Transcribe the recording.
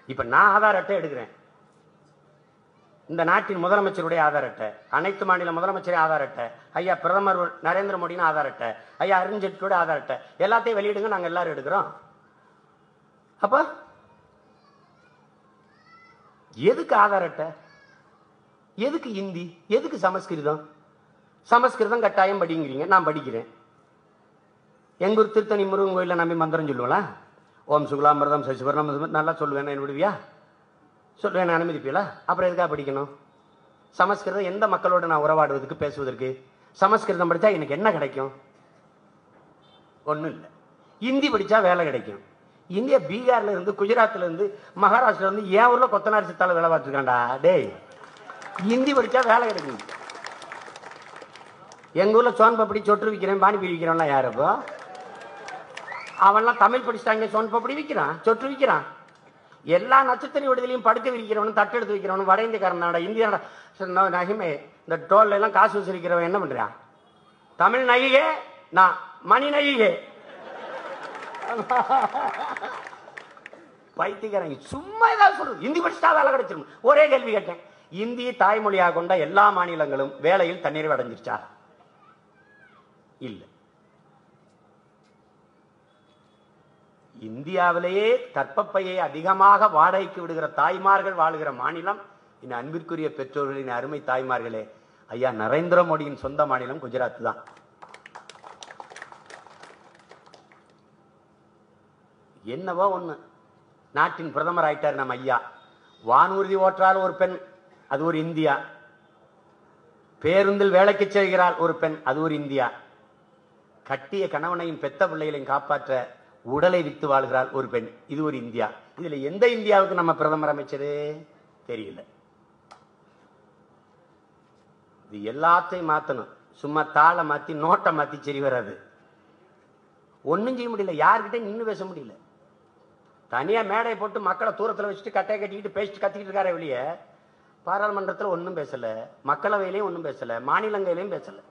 இப்ப நான் ஆதார் அட்டை எடுக்கிறேன் இந்த நாட்டின் முதலமைச்சருடைய ஆதார் அட்டை அனைத்து மாநில முதலமைச்சரே ஆதார் அட்டை ஐயா பிரதமர் நரேந்திர மோடியின் ஆதார் அட்டை ஐயா அருண் ஜெட்லியோட ஆதார் அட்டை எல்லாத்தையும் வெளியிடுங்க நாங்க எல்லாரும் எடுக்கிறோம் அப்ப எதுக்கு ஆதார் அட்டை எதுக்கு இந்தி எதுக்கு சமஸ்கிருதம் சமஸ்கிருதம் கட்டாயம் படிங்கிறீங்க நான் படிக்கிறேன் எங்க ஊர் திருத்தணி முருகன் கோயிலில் நம்பி மந்திரம் சொல்லுவேங்களா ஓம் சுகுலாமிரதம் சசிவர்ணம் நல்லா சொல்லுவேன் என்ன விடுவியா சொல்லுவேன் அனுமதிப்பீங்களா அப்புறம் எதுக்காக படிக்கணும் சமஸ்கிருதம் எந்த மக்களோட நான் உறவாடுவதற்கு பேசுவதற்கு சமஸ்கிருதம் படித்தா எனக்கு என்ன கிடைக்கும் ஒன்றும் இல்லை ஹிந்தி படித்தா வேலை கிடைக்கும் இந்தியா பீகார்ல இருந்து குஜராத்ல இருந்து மகாராஷ்டிரா இருந்து என் ஊர்ல கொத்தனார் சித்தால வேலை பார்த்துருக்காண்டா டேய் ஹிந்தி படித்தா வேலை கிடைக்கும் எங்க ஊர்ல சோன் பப்படி சொட்டு விற்கிறேன் பானிபூரி விற்கிறவன்லாம் யார் அப்போ அவன்லாம் தமிழ் படிச்சிட்டாங்க சோன் பப்படி விற்கிறான் சொட்டு விற்கிறான் எல்லா நட்சத்திர விடுதலையும் படுக்க விரிக்கிறவனும் தட்டெடுத்து வைக்கிறவனும் வட இந்தியக்காரன் இந்தியா நகிமே இந்த டோல்ல எல்லாம் காசு வசூலிக்கிறவன் என்ன பண்றான் தமிழ் நகிகே நான் மணி நகிகே பைத்தியக்காரங்க சும்மா ஏதாவது சொல்றது இந்தி படிச்சுட்டா வேலை கிடைச்சிரும் ஒரே கேள்வி கேட்டேன் இந்தி தாய்மொழியாக கொண்ட எல்லா மாநிலங்களும் வேலையில் தண்ணீர் அடைஞ்சிருச்சா இல்லை இந்தியாவிலேயே கற்பப்பையை அதிகமாக வாடகைக்கு விடுகிற தாய்மார்கள் வாழுகிற மாநிலம் என் அன்பிற்குரிய பெற்றோர்களின் அருமை தாய்மார்களே ஐயா நரேந்திர மோடியின் சொந்த மாநிலம் குஜராத் தான் என்னவோ ஒண்ணு நாட்டின் பிரதமர் ஆயிட்டார் நம்ம ஐயா வானூர்தி ஓற்றால் ஒரு பெண் அது ஒரு இந்தியா பேருந்தில் வேலைக்கு செல்கிறாள் ஒரு பெண் அது ஒரு இந்தியா கட்டிய கணவனையும் பெத்த பிள்ளைகளையும் காப்பாற்ற உடலை வித்து வாழ்கிறாள் ஒரு பெண் இது ஒரு இந்தியா இதுல எந்த இந்தியாவுக்கு நம்ம பிரதமர் அமைச்சரு தெரியல இது எல்லாத்தையும் மாத்தணும் சும்மா தாளை மாத்தி நோட்டை மாத்தி சரி வராது ஒண்ணும் செய்ய முடியல யார்கிட்ட நின்னு பேச முடியல தனியா மேடை போட்டு மக்களை தூரத்துல வச்சுட்டு கட்டையை கட்டிக்கிட்டு பேசிட்டு கத்திக்கிட்டு இருக்காரே வெளியே பாராளுமன்றத்தில் ஒன்றும் பேசல மக்களவையிலையும் ஒன்றும் பேசல மாநிலங்களிலையும் பேசல